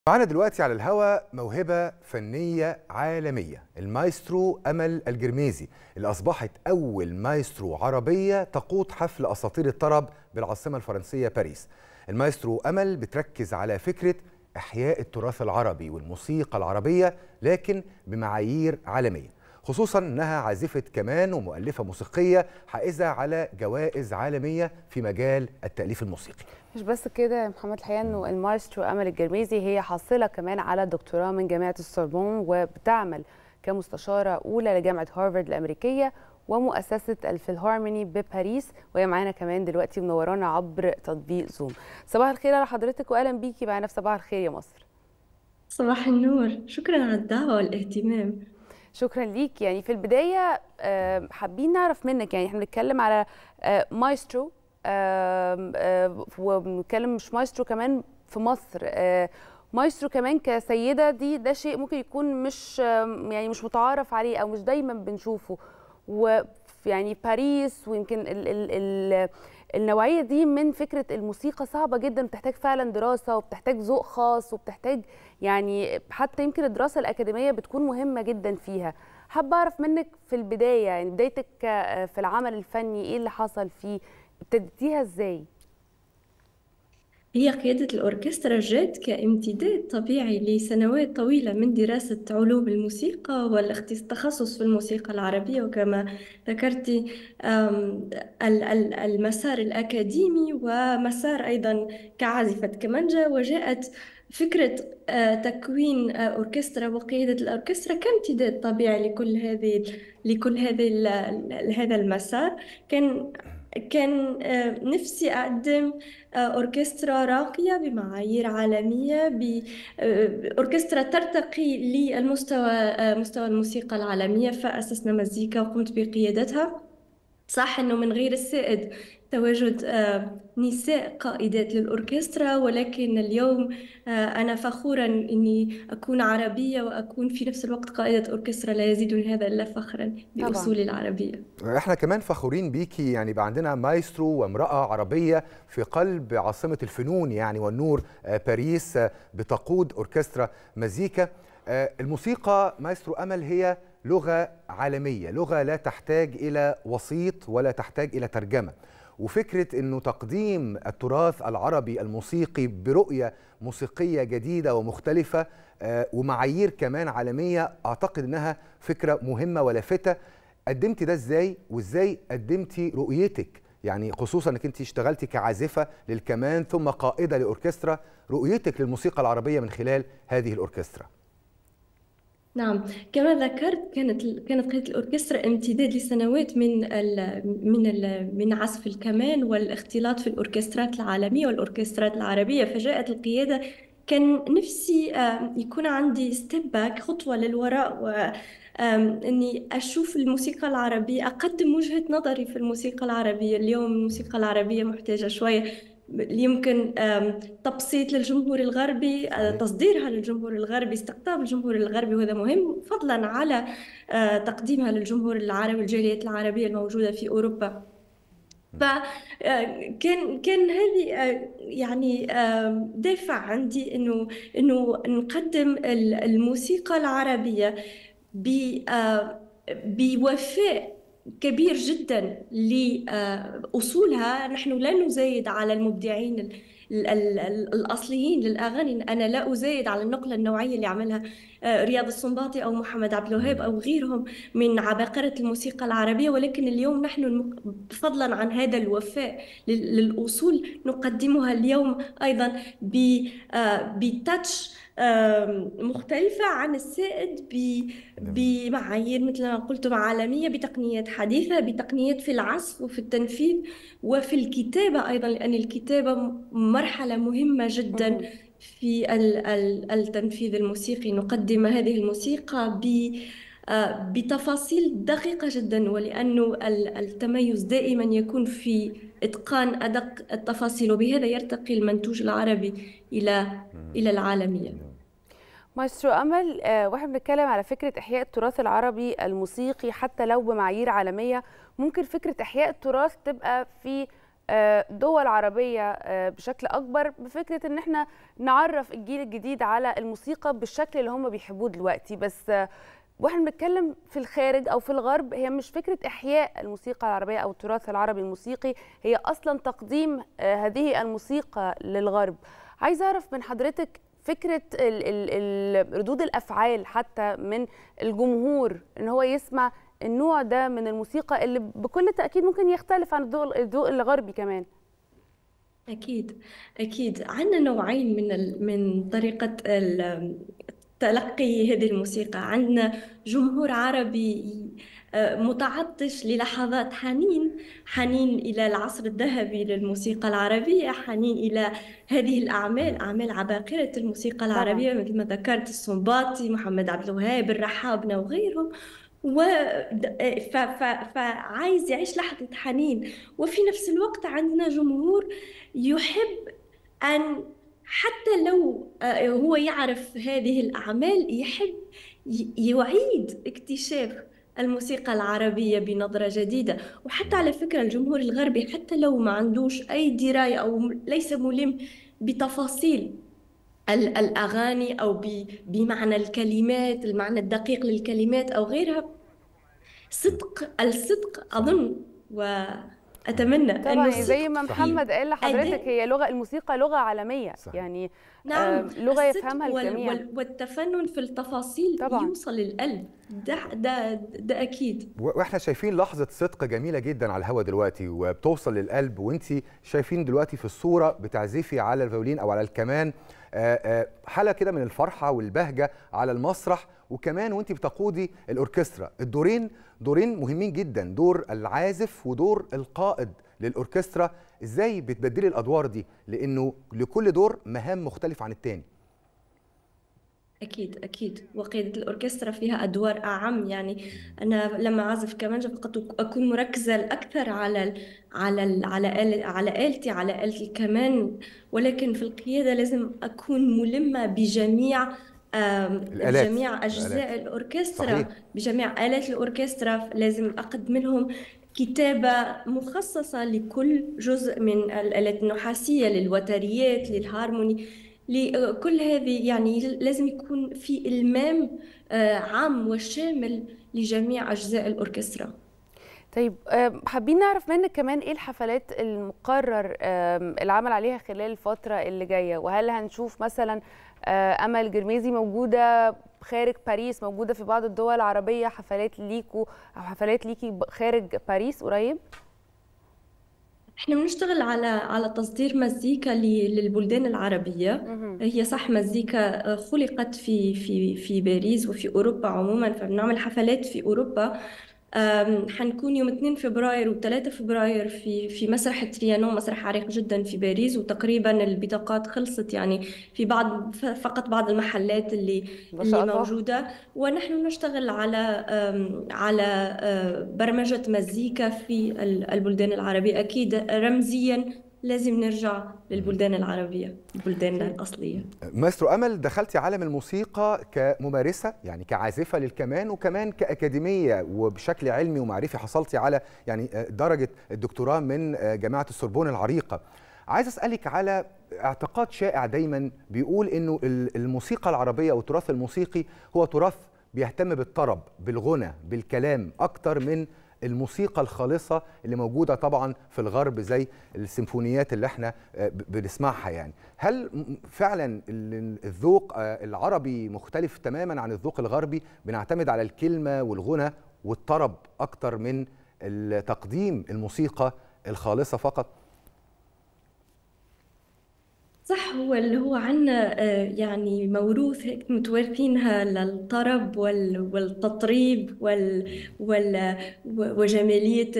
معانا دلوقتي على الهوا موهبة فنية عالمية المايسترو أمل الجرميزي اللي أصبحت أول مايسترو عربية تقود حفل أساطير الطرب بالعاصمة الفرنسية باريس المايسترو أمل بتركز على فكرة إحياء التراث العربي والموسيقى العربية لكن بمعايير عالمية خصوصا انها عازفه كمان ومؤلفه موسيقيه حائزه على جوائز عالميه في مجال التاليف الموسيقي مش بس كده يا محمد الحقيقه انه المايسترو امل الجرميزي هي حاصله كمان على دكتوراه من جامعه السوربون وبتعمل كمستشاره اولى لجامعه هارفارد الامريكيه ومؤسسه الفيلهارموني بباريس وهي معانا كمان دلوقتي منورانا عبر تطبيق زوم صباح الخير على حضرتك واهلا بيكي معانا في صباح الخير يا مصر صباح النور شكرا على الدعوه والاهتمام شكرا ليك يعني في البدايه حابين نعرف منك يعني احنا بنتكلم على مايسترو وبنتكلم مش مايسترو كمان في مصر مايسترو كمان كسيده دي ده شيء ممكن يكون مش يعني مش متعارف عليه او مش دايما بنشوفه ويعني باريس ويمكن ال ال ال النوعيه دي من فكره الموسيقى صعبه جدا بتحتاج فعلا دراسه وبتحتاج ذوق خاص وبتحتاج يعني حتى يمكن الدراسه الاكاديميه بتكون مهمه جدا فيها حابه اعرف منك في البدايه يعني بدايتك في العمل الفني ايه اللي حصل فيه ابتديتيها ازاي هي قيادة الأوركسترا جات كامتداد طبيعي لسنوات طويلة من دراسة علوم الموسيقى والتخصص في الموسيقى العربية وكما ذكرت المسار الأكاديمي ومسار أيضا كعازفة كمانجا وجاءت فكرة تكوين أوركسترا وقيادة الأوركسترا كامتداد طبيعي لكل هذه لكل هذه هذا المسار كان كان نفسي أقدم أوركسترا راقية بمعايير عالمية بأوركسترا ترتقي للمستوى مستوى الموسيقى العالمية فأسسنا مزيكا وقمت بقيادتها صح أنه من غير السائد تواجد نساء قائدات للأوركسترا ولكن اليوم أنا فخورا أني أكون عربية وأكون في نفس الوقت قائدة أوركسترا لا يزيدني هذا إلا فخرا بأصولي العربية احنا كمان فخورين بيكي يعني بقى عندنا مايسترو وامرأة عربية في قلب عاصمة الفنون يعني والنور باريس بتقود أوركسترا مزيكا الموسيقى مايسترو أمل هي لغة عالمية لغة لا تحتاج إلى وسيط ولا تحتاج إلى ترجمة وفكرة أنه تقديم التراث العربي الموسيقي برؤية موسيقية جديدة ومختلفة ومعايير كمان عالمية أعتقد أنها فكرة مهمة ولافتة قدمتي ده إزاي وإزاي قدمتي رؤيتك يعني خصوصا أنك أنت اشتغلتي كعازفة للكمان ثم قائدة لأوركسترا رؤيتك للموسيقى العربية من خلال هذه الأوركسترا نعم كما ذكرت كانت كانت قيادة الأوركسترا امتداد لسنوات من ال من ال من عزف الكمان والاختلاط في الأوركسترات العالمية والأوركسترات العربية فجاءت القيادة كان نفسي يكون عندي ستيب باك خطوة للوراء و اني اشوف الموسيقى العربيه اقدم وجهه نظري في الموسيقى العربيه اليوم الموسيقى العربيه محتاجه شويه يمكن تبسيط للجمهور الغربي تصديرها للجمهور الغربي استقطاب الجمهور الغربي وهذا مهم فضلا على تقديمها للجمهور العربي والجاليات العربية الموجودة في أوروبا فكان كان هذه يعني دافع عندي انه انه نقدم الموسيقى العربية بوفاء كبير جدا لأصولها نحن لا نزايد على المبدعين الأصليين للأغاني أنا لا أزايد على النقلة النوعية اللي عملها رياض السنباطي أو محمد عبد الوهاب أو غيرهم من عباقرة الموسيقى العربية ولكن اليوم نحن فضلا عن هذا الوفاء للأصول نقدمها اليوم أيضا بتاتش مختلفة عن السائد بمعايير مثل ما قلتم عالمية بتقنيات حديثة بتقنيات في العزف وفي التنفيذ وفي الكتابة أيضا لأن الكتابة مرحلة مهمة جدا في التنفيذ الموسيقي نقدم هذه الموسيقى ب بتفاصيل دقيقة جدا ولأنه التميز دائما يكون في إتقان أدق التفاصيل وبهذا يرتقي المنتوج العربي إلى إلى العالمية مايسترو امل واحنا بنتكلم على فكره احياء التراث العربي الموسيقي حتى لو بمعايير عالميه ممكن فكره احياء التراث تبقى في دول عربيه بشكل اكبر بفكره ان احنا نعرف الجيل الجديد على الموسيقى بالشكل اللي هم بيحبوه دلوقتي بس واحنا بنتكلم في الخارج او في الغرب هي مش فكره احياء الموسيقى العربيه او التراث العربي الموسيقي هي اصلا تقديم هذه الموسيقى للغرب عايزه اعرف من حضرتك فكره ال ال ردود الافعال حتى من الجمهور ان هو يسمع النوع ده من الموسيقى اللي بكل تاكيد ممكن يختلف عن الذوق الذوق الغربي كمان أكيد أكيد عندنا نوعين من ال... من طريقة ال... تلقي هذه الموسيقى عندنا جمهور عربي متعطش للحظات حنين حنين إلى العصر الذهبي للموسيقى العربية حنين إلى هذه الأعمال أعمال عباقرة الموسيقى العربية مثل ما ذكرت السنباطي محمد عبد الوهاب الرحابنة وغيرهم و ف... ف... فعايز يعيش لحظة حنين وفي نفس الوقت عندنا جمهور يحب أن حتى لو هو يعرف هذه الأعمال يحب يعيد اكتشاف الموسيقى العربية بنظرة جديدة وحتى على فكرة الجمهور الغربي حتى لو ما عندوش أي دراية أو ليس ملم بتفاصيل الأغاني أو بمعنى الكلمات المعنى الدقيق للكلمات أو غيرها صدق الصدق أظن وأتمنى طبعا زي ما محمد قال لحضرتك هي لغة الموسيقى لغة عالمية صحيح. يعني نعم لغة يفهمها الجميع والتفنن في التفاصيل طبعا. يوصل للقلب ده ده ده اكيد واحنا شايفين لحظه صدق جميله جدا على الهوا دلوقتي وبتوصل للقلب وانت شايفين دلوقتي في الصوره بتعزفي على الفيولين او على الكمان حاله كده من الفرحه والبهجه على المسرح وكمان وانت بتقودي الاوركسترا الدورين دورين مهمين جدا دور العازف ودور القائد للاوركسترا ازاي بتبدلي الادوار دي لانه لكل دور مهام مختلفه عن التاني أكيد أكيد وقيادة الأوركسترا فيها أدوار أعم يعني أنا لما أعزف كمانجة فقط أكون مركزة الأكثر على ال على ال على آل على آلتي على آلة الكمان ولكن في القيادة لازم أكون ملمة بجميع الآلات. جميع أجزاء الآلات. الأوركسترا صحيح. بجميع آلات الأوركسترا لازم أقدم لهم كتابة مخصصة لكل جزء من الآلات النحاسية للوتريات للهارموني لكل هذه يعني لازم يكون في إلمام عام وشامل لجميع أجزاء الأوركسترا طيب حابين نعرف منك كمان ايه الحفلات المقرر العمل عليها خلال الفترة اللي جاية وهل هنشوف مثلا امل جرميزي موجودة خارج باريس موجودة في بعض الدول العربية حفلات ليكو او حفلات ليكي خارج باريس قريب؟ احنا بنشتغل على على تصدير مزيكا للبلدان العربية هي صح مزيكا خلقت في في في باريس وفي اوروبا عموما فبنعمل حفلات في اوروبا حنكون يوم 2 فبراير و3 فبراير في في مسرح تريانون مسرح عريق جدا في باريس وتقريبا البطاقات خلصت يعني في بعض فقط بعض المحلات اللي اللي موجوده ونحن نشتغل على على برمجه مزيكا في البلدان العربيه اكيد رمزيا لازم نرجع للبلدان العربية البلدان الأصلية ماسترو أمل دخلتي عالم الموسيقى كممارسة يعني كعازفة للكمان وكمان كأكاديمية وبشكل علمي ومعرفي حصلتي على يعني درجة الدكتوراه من جامعة السوربون العريقة عايز أسألك على اعتقاد شائع دايما بيقول إنه الموسيقى العربية أو التراث الموسيقي هو تراث بيهتم بالطرب بالغنى بالكلام أكتر من الموسيقى الخالصة اللي موجودة طبعا في الغرب زي السيمفونيات اللي احنا بنسمعها يعني هل فعلا الذوق العربي مختلف تماما عن الذوق الغربي بنعتمد على الكلمة والغنى والطرب أكتر من تقديم الموسيقى الخالصة فقط صح هو اللي هو عنا يعني موروث هيك متوارثينها للطرب والتطريب وال وال وجمالية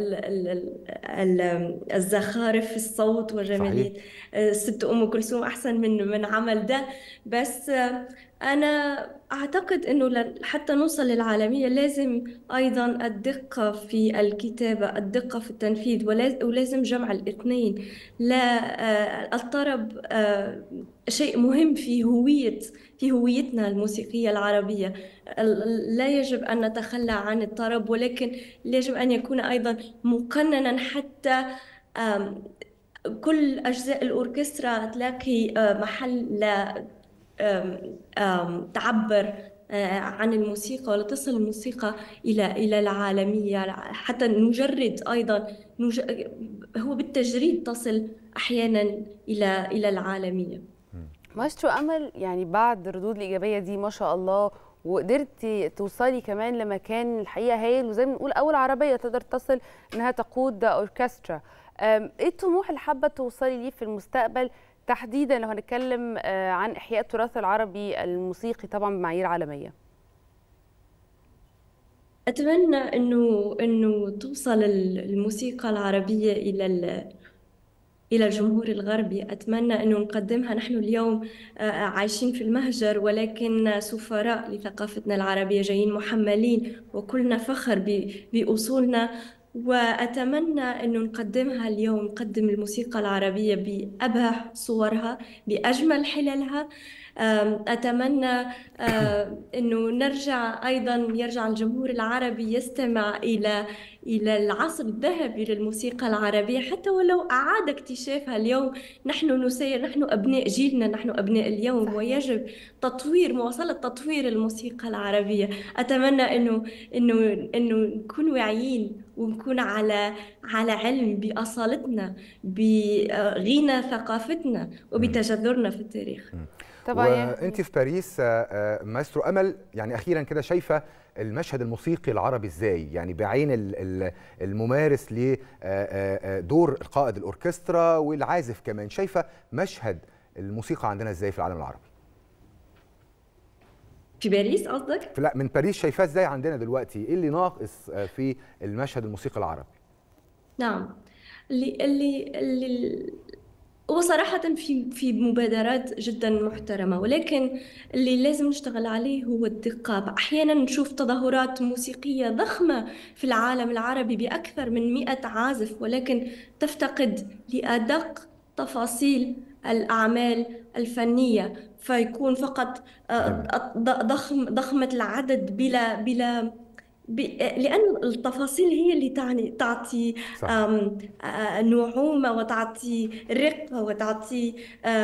الزخارف في الصوت وجمالية ست أم كلثوم أحسن من من عمل ده بس أنا أعتقد إنه حتى نوصل للعالمية لازم أيضا الدقة في الكتابة الدقة في التنفيذ ولازم جمع الاثنين لا الطرب شيء مهم في هوية في هويتنا الموسيقية العربية لا يجب أن نتخلى عن الطرب ولكن يجب أن يكون أيضا مقننا حتى كل أجزاء الأوركسترا تلاقي محل لا تعبر عن الموسيقى ولا تصل الموسيقى إلى إلى العالمية حتى نجرد أيضا هو بالتجريد تصل أحيانا إلى إلى العالمية مايسترو امل يعني بعد الردود الايجابيه دي ما شاء الله وقدرتي توصلي كمان لمكان الحقيقه هايل وزي ما بنقول اول عربيه تقدر تصل انها تقود اوركسترا ايه الطموح اللي حابه توصلي ليه في المستقبل تحديدا لو هنتكلم عن احياء التراث العربي الموسيقي طبعا بمعايير عالميه اتمنى انه انه توصل الموسيقى العربيه الى إلى الجمهور الغربي أتمنى أنه نقدمها نحن اليوم عايشين في المهجر ولكن سفراء لثقافتنا العربية جايين محملين وكلنا فخر بأصولنا وأتمنى أنه نقدمها اليوم نقدم الموسيقى العربية بأبهى صورها بأجمل حللها أتمنى أنه نرجع أيضا يرجع الجمهور العربي يستمع إلى إلى العصر الذهبي للموسيقى العربية حتى ولو أعاد اكتشافها اليوم نحن نسير نحن أبناء جيلنا نحن أبناء اليوم صحيح. ويجب تطوير مواصلة تطوير الموسيقى العربية أتمنى أنه أنه أنه نكون واعيين ونكون على على علم بأصالتنا بغنى ثقافتنا وبتجذرنا في التاريخ طبعا وانت في باريس مايسترو امل يعني اخيرا كده شايفه المشهد الموسيقي العربي ازاي يعني بعين الممارس لدور القائد الاوركسترا والعازف كمان شايفه مشهد الموسيقى عندنا ازاي في العالم العربي في باريس قصدك لا من باريس شايفاه ازاي عندنا دلوقتي ايه اللي ناقص في المشهد الموسيقي العربي نعم اللي اللي اللي وصراحة في في مبادرات جدا محترمة ولكن اللي لازم نشتغل عليه هو الدقة أحيانا نشوف تظاهرات موسيقية ضخمة في العالم العربي بأكثر من مئة عازف ولكن تفتقد لأدق تفاصيل الأعمال الفنية فيكون فقط ضخم ضخمة العدد بلا بلا لأن التفاصيل هي اللي تعني تعطي نعومة وتعطي رقة وتعطي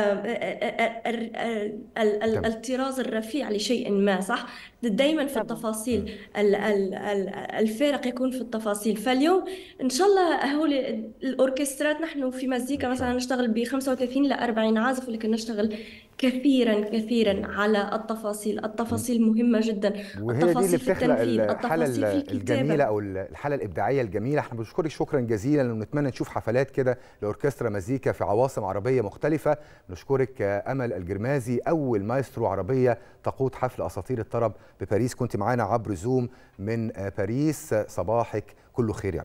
الطراز الرفيع لشيء ما صح دائما في التفاصيل الفارق يكون في التفاصيل فاليوم ان شاء الله هو الاوركسترات نحن في مزيكا مثلا نشتغل ب 35 ل 40 عازف ولكن نشتغل كثيرا كثيرا على التفاصيل التفاصيل مهمة جدا وهي التفاصيل دي اللي بتخلق الحالة الجميلة أو الحالة الإبداعية الجميلة احنا بنشكرك شكرا جزيلا ونتمنى نشوف حفلات كده لأوركسترا مزيكا في عواصم عربية مختلفة نشكرك أمل الجرمازي أول مايسترو عربية تقود حفل أساطير الطرب بباريس كنت معانا عبر زوم من باريس صباحك كله خير يا